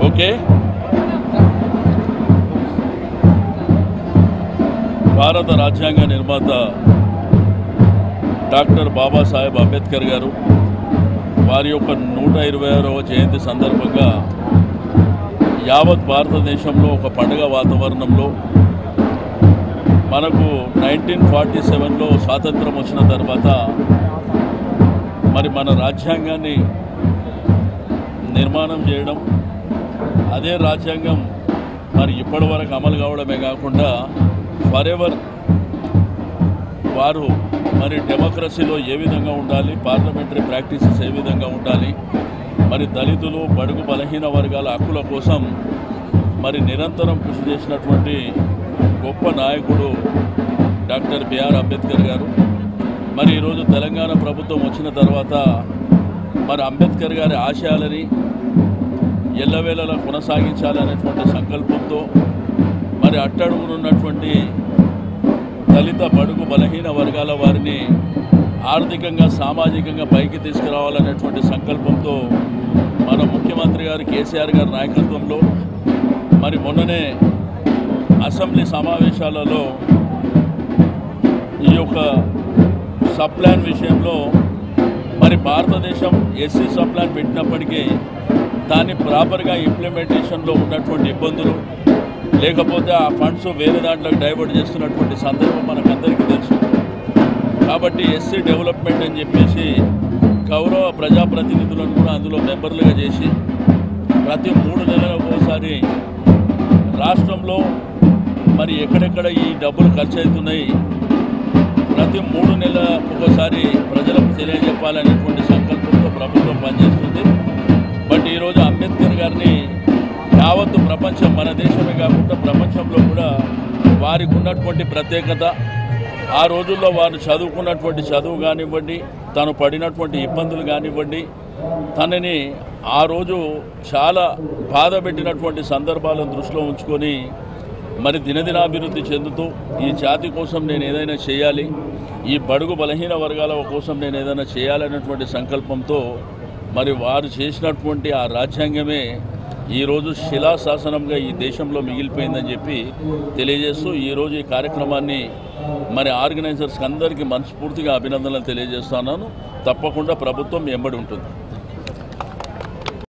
okay భారత రాజ్యాంగ నిర్మాత డాక్టర్ బాబాసాహెబ్ అంబేద్కర్ గారు వారి యొక్క నూట ఇరవై ఆరవ జయంతి సందర్భంగా యావత్ భారతదేశంలో ఒక పండుగ వాతావరణంలో మనకు నైన్టీన్ ఫార్టీ సెవెన్లో స్వాతంత్రం వచ్చిన తర్వాత మరి మన రాజ్యాంగాన్ని నిర్మాణం చేయడం అదే రాజ్యాంగం మరి ఇప్పటి వరకు అమలు కావడమే కాకుండా ఫర్ ఎవర్ వారు మరి డెమోక్రసీలో ఏ విధంగా ఉండాలి పార్లమెంటరీ ప్రాక్టీసెస్ ఏ విధంగా ఉండాలి మరి దళితులు బడుగు బలహీన వర్గాల హక్కుల కోసం మరి నిరంతరం కృషి చేసినటువంటి గొప్ప నాయకుడు డాక్టర్ బిఆర్ అంబేద్కర్ గారు మరి ఈరోజు తెలంగాణ ప్రభుత్వం వచ్చిన తర్వాత మరి అంబేద్కర్ గారి ఆశయాలని ఎల్లవేళలా కొనసాగించాలనేటువంటి సంకల్పంతో మరి అట్టడుగునున్నటువంటి దళిత బడుగు బలహీన వర్గాల వారిని ఆర్థికంగా సామాజికంగా పైకి తీసుకురావాలనేటువంటి సంకల్పంతో మన ముఖ్యమంత్రి గారు కేసీఆర్ గారి నాయకత్వంలో మరి మొన్ననే అసెంబ్లీ సమావేశాలలో ఈ యొక్క సప్లాన్ విషయంలో మరి భారతదేశం ఎస్సీ సప్లాన్ పెట్టినప్పటికీ దాన్ని ప్రాపర్గా ఇంప్లిమెంటేషన్లో ఉన్నటువంటి ఇబ్బందులు లేకపోతే ఆ ఫండ్స్ వేరే దాంట్లోకి డైవర్ట్ చేస్తున్నటువంటి సందర్భం మనకందరికీ తెలుసు కాబట్టి ఎస్సీ డెవలప్మెంట్ అని చెప్పేసి గౌరవ ప్రజాప్రతినిధులను కూడా అందులో మెంబర్లుగా చేసి ప్రతి మూడు నెలలకు ఒకసారి రాష్ట్రంలో మరి ఎక్కడెక్కడ ఈ డబ్బులు ఖర్చు అవుతున్నాయి ప్రతి మూడు నెలల ఒకసారి ప్రజలకు తెలియజెప్పాలనేటువంటి సంకల్పంతో ప్రభుత్వం పనిచేస్తుంది బట్ ఈరోజు అంబేద్కర్ గారిని యావత్తు ప్రపంచం మన దేశమే కాకుండా ప్రపంచంలో కూడా వారికి ఉన్నటువంటి ప్రత్యేకత ఆ రోజుల్లో వారు చదువుకున్నటువంటి చదువు కానివ్వండి తను పడినటువంటి ఇబ్బందులు కానివ్వండి తనని ఆ రోజు చాలా బాధ పెట్టినటువంటి సందర్భాలను దృష్టిలో ఉంచుకొని మరి దినదినాభివృద్ధి చెందుతూ ఈ జాతి కోసం నేను ఏదైనా చేయాలి ఈ బడుగు బలహీన వర్గాల కోసం నేను ఏదైనా చేయాలనేటువంటి సంకల్పంతో మరి వారు చేసినటువంటి ఆ రాజ్యాంగమే ఈరోజు శిలాశాసనంగా ఈ దేశంలో మిగిలిపోయిందని చెప్పి తెలియజేస్తూ ఈరోజు ఈ కార్యక్రమాన్ని మరి ఆర్గనైజర్స్కి అందరికీ మనస్ఫూర్తిగా అభినందనలు తెలియజేస్తున్నాను తప్పకుండా ప్రభుత్వం ఎంబడి ఉంటుంది